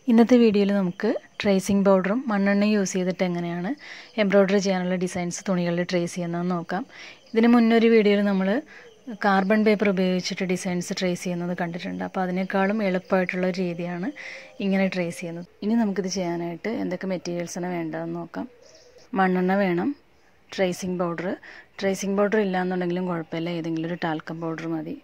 ഇന്നത്തെ വീഡിയോയിൽ നമുക്ക് ട്രേസിംഗ് പൗഡറും മണ്ണെണ്ണയും യൂസ് ചെയ്തിട്ട് എങ്ങനെയാണ് എംബ്രോയ്ഡറി ചെയ്യാനുള്ള ഡിസൈൻസ് തുണികളിൽ ട്രേസ് ചെയ്യുന്നതെന്ന് നോക്കാം ഇതിന് മുന്നൊരു വീഡിയോയിൽ നമ്മൾ കാർബൺ പേപ്പർ ഉപയോഗിച്ചിട്ട് ഡിസൈൻസ് ട്രേസ് ചെയ്യുന്നത് കണ്ടിട്ടുണ്ട് അപ്പോൾ അതിനേക്കാളും എളുപ്പമായിട്ടുള്ള ഒരു രീതിയാണ് ഇങ്ങനെ ട്രേസ് ചെയ്യുന്നത് ഇനി നമുക്കിത് ചെയ്യാനായിട്ട് എന്തൊക്കെ മെറ്റീരിയൽസാണ് വേണ്ടതെന്ന് നോക്കാം മണ്ണെണ്ണ വേണം ട്രേസിംഗ് പൗഡർ ട്രേസിംഗ് പൗഡർ ഇല്ലാന്നുണ്ടെങ്കിലും കുഴപ്പമില്ല ഏതെങ്കിലും ഒരു ടാൽക്കം പൗഡർ മതി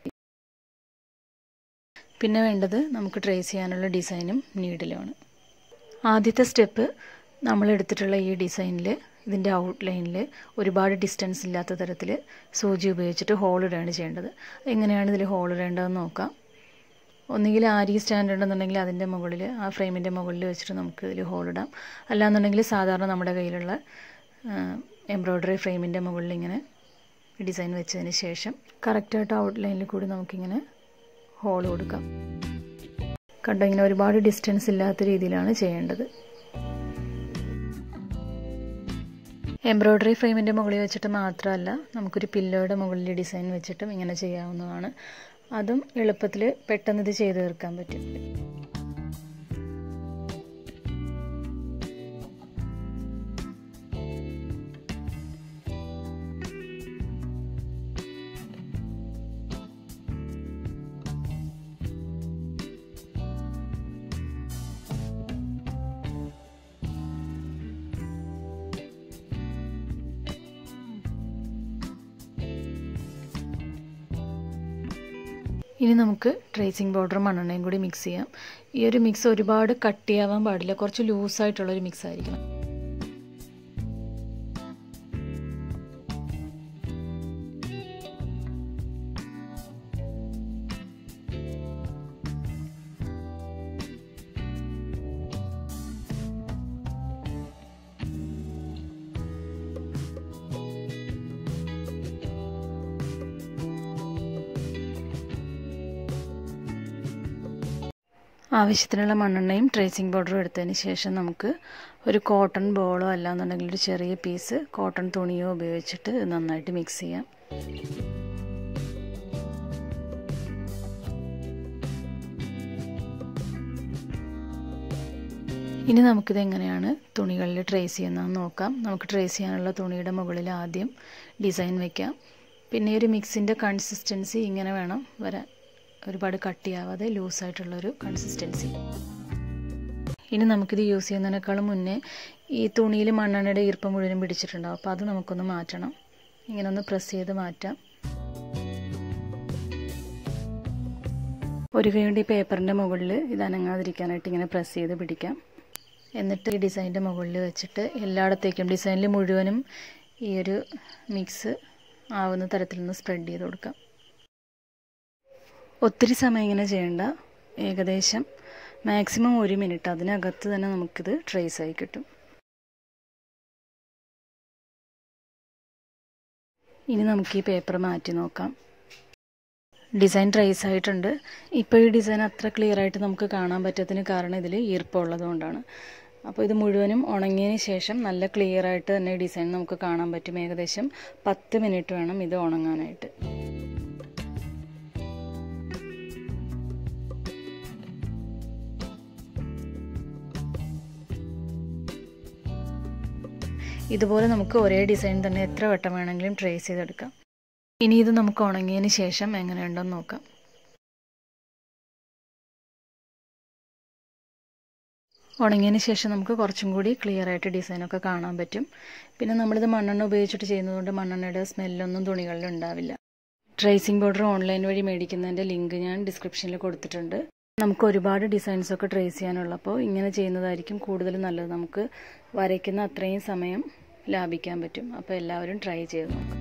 പിന്നെ വേണ്ടത് നമുക്ക് ട്രേസ് ചെയ്യാനുള്ള ഡിസൈനും നീഡിലുമാണ് ആദ്യത്തെ സ്റ്റെപ്പ് നമ്മൾ എടുത്തിട്ടുള്ള ഈ ഡിസൈനിൽ ഇതിൻ്റെ ഔട്ട്ലൈനിൽ ഒരുപാട് ഡിസ്റ്റൻസ് ഇല്ലാത്ത തരത്തിൽ സൂചി ഉപയോഗിച്ചിട്ട് ഹോൾ ഇടുകയാണ് ചെയ്യേണ്ടത് എങ്ങനെയാണ് ഇതിൽ ഹോൾ ഇടേണ്ടതെന്ന് നോക്കാം ഒന്നുകിൽ ആരി സ്റ്റാൻഡ് ഉണ്ടെന്നുണ്ടെങ്കിൽ അതിൻ്റെ മുകളിൽ ആ ഫ്രെയിമിൻ്റെ മുകളിൽ വെച്ചിട്ട് നമുക്ക് ഇതിൽ ഹോൾ ഇടാം അല്ലാന്നുണ്ടെങ്കിൽ സാധാരണ നമ്മുടെ കയ്യിലുള്ള എംബ്രോയ്ഡറി ഫ്രെയിമിൻ്റെ മുകളിൽ ഇങ്ങനെ ഡിസൈൻ വെച്ചതിന് ശേഷം കറക്റ്റായിട്ട് ഔട്ട്ലൈനിൽ കൂടി നമുക്കിങ്ങനെ ഹോൾ കൊടുക്കാം കണ്ടോ ഇങ്ങനെ ഒരുപാട് ഡിസ്റ്റൻസ് ഇല്ലാത്ത രീതിയിലാണ് ചെയ്യേണ്ടത് എംബ്രോയ്ഡറി ഫ്രെയിമിൻ്റെ മുകളിൽ വെച്ചിട്ട് മാത്രമല്ല നമുക്കൊരു പില്ലോയുടെ മുകളിൽ ഡിസൈൻ വെച്ചിട്ടും ഇങ്ങനെ ചെയ്യാവുന്നതാണ് അതും എളുപ്പത്തിൽ പെട്ടെന്ന് ഇത് ചെയ്ത് തീർക്കാൻ പറ്റും ഇനി നമുക്ക് ട്രേസിംഗ് പൗഡറും മണ്ണെണ്ണയും കൂടി മിക്സ് ചെയ്യാം ഈ ഒരു മിക്സ് ഒരുപാട് കട്ടിയാവാൻ പാടില്ല കുറച്ച് ലൂസായിട്ടുള്ളൊരു മിക്സ് ആയിരിക്കണം ആവശ്യത്തിനുള്ള മണ്ണെണ്ണയും ട്രേസിംഗ് പൗഡറും എടുത്തതിന് ശേഷം നമുക്ക് ഒരു കോട്ടൺ ബോളോ അല്ലാന്നുണ്ടെങ്കിൽ ഒരു ചെറിയ പീസ് കോട്ടൺ തുണിയോ ഉപയോഗിച്ചിട്ട് നന്നായിട്ട് മിക്സ് ചെയ്യാം ഇനി നമുക്കിത് എങ്ങനെയാണ് തുണികളിൽ ട്രേസ് ചെയ്യുന്നതെന്ന് നോക്കാം നമുക്ക് ട്രേസ് ചെയ്യാനുള്ള തുണിയുടെ മുകളിൽ ആദ്യം ഡിസൈൻ വയ്ക്കാം പിന്നെ ഒരു മിക്സിൻ്റെ കൺസിസ്റ്റൻസി ഇങ്ങനെ വേണം വരാൻ ഒരുപാട് കട്ടിയാവാതെ ലൂസായിട്ടുള്ളൊരു കൺസിസ്റ്റൻസി ഇനി നമുക്കിത് യൂസ് ചെയ്യുന്നതിനേക്കാളും മുന്നേ ഈ തുണിയിൽ മണ്ണെണ്ണയുടെ ഈർപ്പം മുഴുവനും പിടിച്ചിട്ടുണ്ടാവും അപ്പോൾ അത് നമുക്കൊന്ന് മാറ്റണം ഇങ്ങനെ ഒന്ന് പ്രസ് ചെയ്ത് മാറ്റാം ഒരു കൈ കൊണ്ട് ഈ പേപ്പറിൻ്റെ മുകളിൽ ഇത് അനങ്ങാതിരിക്കാനായിട്ട് ഇങ്ങനെ പ്രസ് ചെയ്ത് പിടിക്കാം എന്നിട്ട് ഈ ഡിസൈൻ്റെ മുകളിൽ വെച്ചിട്ട് എല്ലായിടത്തേക്കും ഡിസൈനിൽ മുഴുവനും ഈ ഒരു മിക്സ് ആവുന്ന തരത്തിലൊന്ന് സ്പ്രെഡ് ചെയ്ത് കൊടുക്കാം ഒത്തിരി സമയം ഇങ്ങനെ ചെയ്യേണ്ട ഏകദേശം മാക്സിമം ഒരു മിനിറ്റ് അതിനകത്ത് തന്നെ നമുക്കിത് ട്രേസ് ആയി കിട്ടും ഇനി നമുക്ക് ഈ പേപ്പർ മാറ്റി നോക്കാം ഡിസൈൻ ട്രേസ് ആയിട്ടുണ്ട് ഇപ്പോൾ ഈ ഡിസൈൻ അത്ര ക്ലിയർ ആയിട്ട് നമുക്ക് കാണാൻ പറ്റത്തിന് കാരണം ഇതിൽ ഈർപ്പമുള്ളത് കൊണ്ടാണ് അപ്പോൾ ഇത് മുഴുവനും ഉണങ്ങിയതിന് ശേഷം നല്ല ക്ലിയർ ആയിട്ട് തന്നെ ഡിസൈൻ നമുക്ക് കാണാൻ പറ്റും ഏകദേശം പത്ത് മിനിറ്റ് വേണം ഇത് ഉണങ്ങാനായിട്ട് ഇതുപോലെ നമുക്ക് ഒരേ ഡിസൈൻ തന്നെ എത്ര വട്ടം വേണമെങ്കിലും ട്രേസ് ചെയ്തെടുക്കാം ഇനി ഇത് നമുക്ക് ഉണങ്ങിയതിന് ശേഷം എങ്ങനെയുണ്ടെന്ന് നോക്കാം ഉണങ്ങിയതിന് ശേഷം നമുക്ക് കുറച്ചും കൂടി ക്ലിയർ ആയിട്ട് ഡിസൈനൊക്കെ കാണാൻ പറ്റും പിന്നെ നമ്മളിത് മണ്ണെണ്ണ ഉപയോഗിച്ചിട്ട് ചെയ്യുന്നതുകൊണ്ട് മണ്ണെണ്ണയുടെ സ്മെല്ലൊന്നും തുണികളിൽ ഉണ്ടാവില്ല ട്രേസിംഗ് പൗഡർ ഓൺലൈൻ വഴി മേടിക്കുന്നതിൻ്റെ ലിങ്ക് ഞാൻ ഡിസ്ക്രിപ്ഷനിൽ കൊടുത്തിട്ടുണ്ട് നമുക്ക് ഒരുപാട് ഡിസൈൻസ് ഒക്കെ ട്രേസ് ചെയ്യാനുള്ളപ്പോൾ ഇങ്ങനെ ചെയ്യുന്നതായിരിക്കും കൂടുതൽ നല്ലത് നമുക്ക് വരയ്ക്കുന്ന അത്രയും സമയം ലാഭിക്കാൻ പറ്റും അപ്പോൾ എല്ലാവരും ട്രൈ ചെയ്ത് നോക്കാം